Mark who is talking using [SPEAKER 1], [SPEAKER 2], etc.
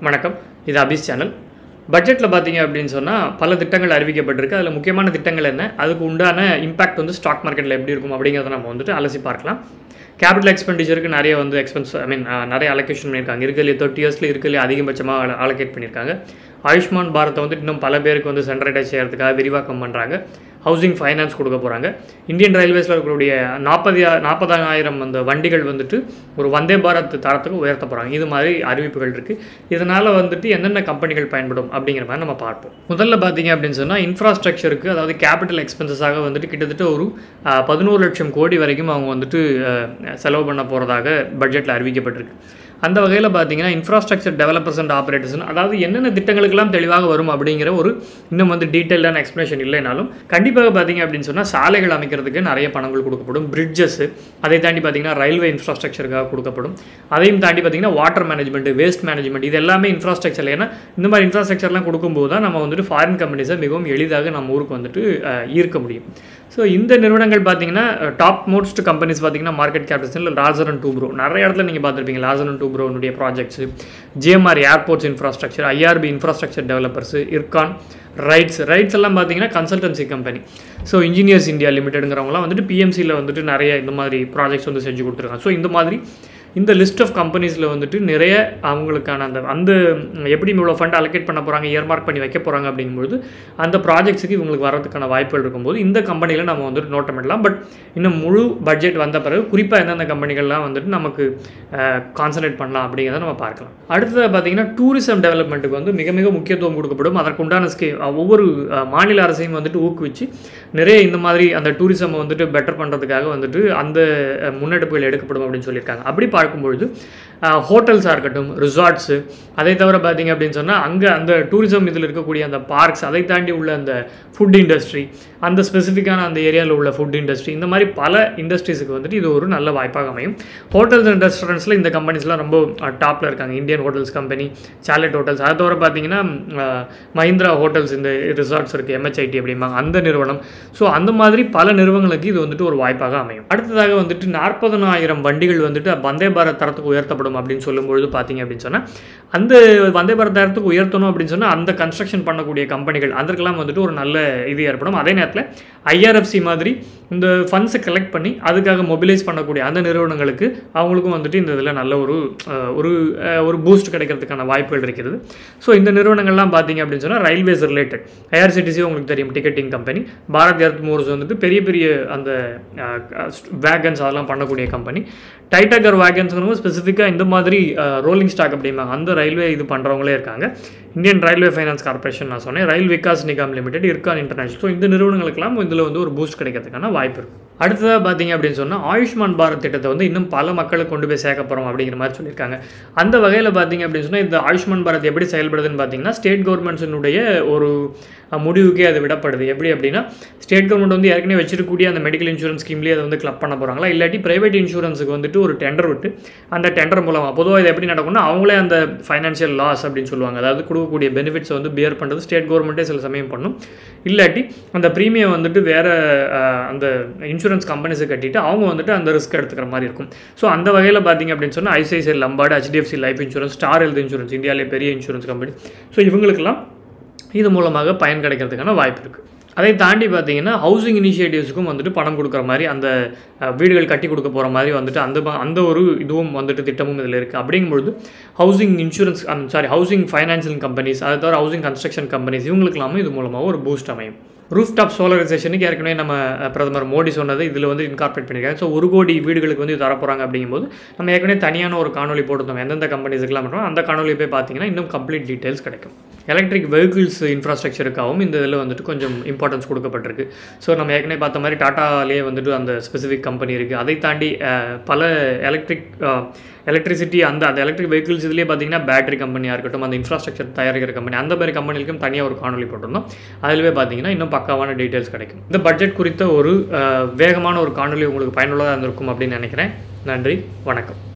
[SPEAKER 1] வணக்கம் இது அபிஸ் சேனல் பட்ஜெட்டில் பார்த்தீங்க அப்படின்னு சொன்னால் பல திட்டங்கள் அறிவிக்கப்பட்டிருக்கு அதில் முக்கியமான திட்டங்கள் என்ன அதுக்கு உண்டான இம்பாக்ட் வந்து ஸ்டாக் மார்க்கெட்டில் எப்படி இருக்கும் அப்படிங்கிறத நம்ம வந்துட்டு அலசி பார்க்கலாம் கேபிட்டல் எக்ஸ்பெண்டிச்சருக்கு நிறைய வந்து எக்ஸ்பென்ஸ் ஐ மீன் நிறைய அலோகேஷன் பண்ணியிருக்காங்க இருக்கிறதுலே தேர்ட்டி இயர்ஸில் இருக்கிறதுலே அதிகபட்சமாக அலோகேட் பண்ணியிருக்காங்க ஆயுஷ்மான் பாரத்தை வந்துட்டு இன்னும் பல பேருக்கு வந்து சென்ட்ரலைஸ் செய்கிறதுக்காக விரிவாக்கம் பண்ணுறாங்க ஹவுசிங் ஃபைனான்ஸ் கொடுக்க போகிறாங்க இந்தியன் ரயில்வேஸில் இருக்கக்கூடிய நாற்பது நாற்பதாயிரம் அந்த வண்டிகள் வந்துட்டு ஒரு வந்தே பாரத் தரத்துக்கு உயர்த்த போகிறாங்க இது மாதிரி அறிவிப்புகள் இருக்குது இதனால் வந்துட்டு என்னென்ன கம்பெனிகள் பயன்படும் அப்படிங்கிற மாதிரி நம்ம பார்ப்போம் முதல்ல பார்த்தீங்க அப்படின்னு சொன்னால் இன்ஃப்ராஸ்ட்ரக்சருக்கு அதாவது கேபிட்டல் எக்ஸ்பென்சஸாக வந்துட்டு கிட்டத்தட்ட ஒரு பதினோரு லட்சம் கோடி வரைக்கும் அவங்க வந்துட்டு அஹ், செலவு பண்ண போகிறதாக பட்ஜெட்டில் அறிவிக்கப்பட்டிருக்கு அந்த வகையில் பார்த்தீங்கன்னா இன்ஃப்ராஸ்ட்ரக்சர் டெவலப்பர்ஸ் அண்ட் ஆப்ரேட்டர்ஸ் அதாவது என்னென்ன திட்டங்களுக்கெல்லாம் தெளிவாக வரும் அப்படிங்கிற ஒரு இன்னும் வந்து டீட்டெயிலான எக்ஸ்ப்ளனேஷன் இல்லைனாலும் கண்டிப்பாக பார்த்தீங்க அப்படின்னு சொன்னால் சாலைகள் அமைக்கிறதுக்கு நிறைய பணங்கள் கொடுக்கப்படும் பிரிட்ஜஸ் அதை தாண்டி பார்த்தீங்கன்னா ரயில்வே இன்ஃப்ராஸ்ட்ரக்சருக்காக கொடுக்கப்படும் அதையும் தாண்டி பார்த்தீங்கன்னா வாட்டர் மேனேஜ்மெண்ட் வேஸ்ட் மேனேஜ்மெண்ட் இது எல்லாமே இன்ஃப்ராஸ்ட்ரக்சர் ஏன்னா இந்த மாதிரி இன்ஃப்ராஸ்ட்ரக்சர்லாம் கொடுக்கும்போது தான் நம்ம வந்துட்டு ஃபாரின் கம்பெனிஸை மிகவும் எளிதாக நம்ம ஊருக்கு வந்துட்டு அஹ், ஈர்க்க முடியும் ஸோ இந்த நிறுவனங்கள் பார்த்தீங்கன்னா டாப் மோஸ்ட் கம்பெனிஸ் பார்த்தீங்கன்னா market capital Larsen and Toubro நிறைய இடத்துல நீங்கள் பார்த்துருப்பீங்க லார்ஜர் அண்ட் டூப்ரோனுடைய projects GMR airports infrastructure IRB infrastructure developers IRCON RITES RITES எல்லாம் பார்த்தீங்கன்னா consultancy company so engineers India லிமிடெடுங்கிறவங்களாம் வந்துட்டு பிஎம்சியில் வந்துட்டு நிறைய இந்த மாதிரி ப்ராஜெக்ட்ஸ் வந்து செஞ்சு கொடுத்துருக்காங்க ஸோ இந்த மாதிரி இந்த லிஸ்ட் ஆஃப் கம்பெனிஸில் வந்துட்டு நிறைய அவங்களுக்கான அந்த அந்த ம், எப்படி இவ்வளோ ஃபண்ட் அலோகேட் பண்ண போகிறாங்க இயர்மார்க் பண்ணி வைக்க போகிறாங்க அப்படிங்கும்போது அந்த ப்ராஜெக்ட்ஸுக்கு இவங்களுக்கு வரதுக்கான வாய்ப்புகள் இருக்கும்போது இந்த கம்பெனியில் நம்ம வந்துட்டு நோட்டம் இடலாம் பட் இன்னும் முழு பட்ஜெட் வந்த பிறகு குறிப்பாக எந்தெந்த கம்பெனிகள்லாம் வந்துட்டு நமக்கு கான்சன்ட்ரேட் பண்ணலாம் அப்படிங்கிறத நம்ம பார்க்கலாம் அடுத்தது பார்த்தீங்கன்னா டூரிசம் டெவலப்மெண்ட்டுக்கு வந்து மிக மிக முக்கியத்துவம் கொடுக்கப்படும் அதற்குண்டான ஸ்கே ஒவ்வொரு அஹ், மாநில அரசையும் வந்துட்டு ஊக்குவிச்சு நிறைய இந்த மாதிரி அந்த டூரிசம் வந்துட்டு பெட்டர் பண்ணுறதுக்காக வந்துட்டு அந்த அஹ், முன்னெடுப்புகள் எடுக்கப்படும் அப்படின்னு சொல்லியிருக்காங்க அப்படி பார்க்கும்பொழுது ஹோட்டல்ஸாக இருக்கட்டும் ரிசார்ட்ஸு அதை தவிர பார்த்தீங்க அப்படின்னு சொன்னால் அங்கே அந்த டூரிசம் இதில் இருக்கக்கூடிய அந்த பார்க்ஸ் அதை தாண்டி உள்ள அந்த ஃபுட் இண்டஸ்ட்ரி அந்த ஸ்பெசிஃபிக்கான அந்த ஏரியாவில் உள்ள ஃபுட் இண்டஸ்ட்ரி இந்த மாதிரி பல இண்டஸ்ட்ரீஸுக்கு வந்துட்டு இது ஒரு நல்ல வாய்ப்பாக அமையும் ஹோட்டல்ஸ் அண்ட் ரெஸ்டாரண்ட்ஸில் இந்த கம்பெனிஸ்லாம் ரொம்ப டாப்பில் இருக்காங்க Indian hotels company Chalet hotels அதை தவிர பார்த்தீங்கன்னா அஹ், மஹிந்திரா ஹோட்டல்ஸ் இந்த ரிசார்ட்ஸ் இருக்குது எம்ஹெச்ஐடி அப்படிம்பாங்க அந்த நிறுவனம் ஸோ அந்த மாதிரி பல நிறுவனங்களுக்கு இது வந்துட்டு ஒரு வாய்ப்பாக அமையும் அடுத்ததாக வந்துட்டு நாற்பதனாயிரம் வண்டிகள் வந்துட்டு வந்தே பாரத் தரத்துக்கு உயர்த்தப்படும் அப்படின்னு சொல்லும்பொழுது பார்த்தீங்க அப்படின்னு சொன்னால் அந்த வந்தே பாரத் தரத்துக்கு உயர்த்தணும் அப்படின்னு சொன்னால் அந்த கன்ஸ்ட்ரக்ஷன் பண்ணக்கூடிய கம்பெனிகள் அதற்கெல்லாம் வந்துட்டு ஒரு நல்ல இது ஏற்படும் அதே நேரத்தில் ஐஆர்எஃப்சி மாதிரி இந்த ஃபண்ட்ஸை கலெக்ட் பண்ணி அதுக்காக மொபிலைஸ் பண்ணக்கூடிய அந்த நிறுவனங்களுக்கு அவங்களுக்கும் வந்துட்டு இந்த இதில் நல்ல ஒரு அஹ், ஒரு அஹ், ஒரு பூஸ்ட் கிடைக்கிறதுக்கான வாய்ப்புகள் இருக்கிறது ஸோ இந்த நிறுவனங்கள்லாம் பார்த்தீங்க அப்படின்னு சொன்னால் ரயில்வேஸ் ரிலேட்டட் ஐஆர்சிடிசி உங்களுக்கு தெரியும் ticketing company Bharat earth movers வந்துட்டு பெரிய பெரிய அந்த வேகன்ஸ் அதெல்லாம் பண்ணக்கூடிய கம்பெனி டைட்டகர் வேகன்ஸ்ங்கிறவங்க ஸ்பெசிஃபிக்காக இந்த மாதிரி ரோலிங் ஸ்டாக் அப்படிம்பாங்க அந்த ரயில்வே இது பண்ணுறவங்களே இருக்காங்க இந்தியன் ரயில்வே ஃபைனான்ஸ் கார்பரேஷன் நான் சொன்னேன் ரயில் விகாஸ் நிகாம் லிமிடெட் இருக்கான் இன்டர்நேஷனல் ஸோ இந்த நிறுவனங்களுக்கெல்லாம் இதில் வந்து ஒரு பூஸ்ட் கிடைக்கிறதுக்கான வாய்ப்பு இருக்குது அடுத்ததாக பார்த்தீங்க அப்படின்னு சொன்னால் ஆயுஷ்மான் பாரத் திட்டத்தை வந்து இன்னும் பல மக்களுக்கு கொண்டு போய் சேர்க்க போகிறோம் அப்படிங்கிற மாதிரி சொல்லியிருக்காங்க அந்த வகையில் பார்த்தீங்க அப்படின்னு சொன்னால் இந்த ஆயுஷ்மான் பாரத் எப்படி செயல்படுதுன்னு பார்த்தீங்கன்னா ஸ்டேட் கவர்மெண்ட்ஸினுடைய ஒரு அஹ், முடிவுக்கே அது விடப்படுது எப்படி அப்படின்னா ஸ்டேட் கவர்மெண்ட் வந்து ஏற்கனவே வச்சிருக்கக்கூடிய அந்த மெடிக்கல் இன்சூரன்ஸ் ஸ்கீம்லேயே அதை வந்து கிளப் பண்ண போகிறாங்களா இல்லாட்டி பிரைவேட் இன்சூரன்ஸுக்கு வந்துட்டு ஒரு டெண்டர் விட்டு அந்த டெண்டர் மூலமாக பொதுவாக இது எப்படி நடக்கும்னா அவங்களே அந்த ஃபைனான்ஷியல் லாஸ் அப்படின்னு சொல்லுவாங்க அதாவது கொடுக்கக்கூடிய பெனிஃபிட்ஸை வந்து பியர் பண்ணுறது ஸ்டேட் கவர்மெண்ட்டே சில சமயம் பண்ணும் இல்லாட்டி அந்த ப்ரீமியம் வந்துட்டு வேறு அந்த இன்சூரன்ஸ் கம்பெனிஸை கட்டிட்டு அவங்க வந்துட்டு அந்த ரிஸ்க் எடுத்துக்கிற மாதிரி இருக்கும் ஸோ அந்த வகையில் பார்த்தீங்க அப்படின்னு சொன்னால் ICICI Lombard HDFC life insurance star health insurance இந்தியாவிலே பெரிய இன்சூரன்ஸ் கம்பெனி ஸோ இவங்களுக்கெல்லாம் இது மூலமாக பயன் கிடைக்கிறதுக்கான வாய்ப்பு இருக்குது அதை தாண்டி பார்த்தீங்கன்னா ஹவுசிங் இனிஷியேட்டிவ்ஸுக்கும் வந்துட்டு பணம் கொடுக்குற மாதிரி அந்த அஹ், வீடுகள் கட்டி கொடுக்க போகிற மாதிரி வந்துட்டு அந்த ம- அந்த ஒரு இதுவும் வந்துட்டு திட்டமும் இதில் இருக்குது அப்படிங்கும்பொழுது housing insurance sorry housing financial companies அதை தவிர ஹவுசிங் கன்ஸ்ட்ரக்ஷன் கம்பெனிஸ் இவங்களுக்கெல்லாமும் இது மூலமாக ஒரு பூஸ்ட் அமையும் ரூஃப் டாப் சோலரைசேஷனுக்கு ஏற்கனவே நம்ம அஹ், பிரதமர் மோடி சொன்னது இதில் வந்து இன்கார்பரேட் பண்ணியிருக்காங்க ஸோ ஒரு கோடி வீடுகளுக்கு வந்து இது தரப்போகிறாங்க அப்படிங்கும்போது நம்ம ஏற்கனவே தனியான ஒரு காணொலி போட்டுருந்தோம் எந்தெந்த கம்பெனிஸுக்கெல்லாம் பண்ணுறோம் அந்த காணொலி போய் பார்த்தீங்கன்னா இன்னும் கம்ப்ளீட் டீட்டெயில்ஸ் கிடைக்கும் எலக்ட்ரிக் வெஹிக்கிள்ஸ் இன்ஃப்ராஸ்ட்ரக்சருக்காகவும் இந்த இதில் வந்துட்டு கொஞ்சம் இம்பார்ட்டன்ஸ் கொடுக்கப்பட்டிருக்கு ஸோ நம்ம ஏற்கனவே பார்த்த மாதிரி டாட்டாலேயே வந்துட்டு அந்த ஸ்பெசிஃபிக் கம்பெனி இருக்குது அதை தாண்டி அஹ், பல எலக்ட்ரிக் எலக்ட்ரிசிட்டி அந்த அந்த எலக்ட்ரிக் வெஹிக்கிள்ஸ் இதுலேயே பார்த்தீங்கன்னா பேட்டரி கம்பெனியாக இருக்கட்டும் அந்த இன்ஃப்ராஸ்ட்ரக்சர் தயாரிக்கிற கம்பெனி அந்த மாதிரி கம்பெனிகளுக்கும் தனியாக ஒரு காணொலி போட்டிருந்தோம் அதிலவே பார்த்தீங்கன்னா இன்னும் பக்காவான டீட்டெயில்ஸ் கிடைக்கும் இந்த பட்ஜெட் குறித்த ஒரு அஹ், வேகமான ஒரு காணொலி உங்களுக்கு பயனுள்ளதாக இருந்திருக்கும் அப்படின்னு நினைக்கிறேன் நன்றி வணக்கம்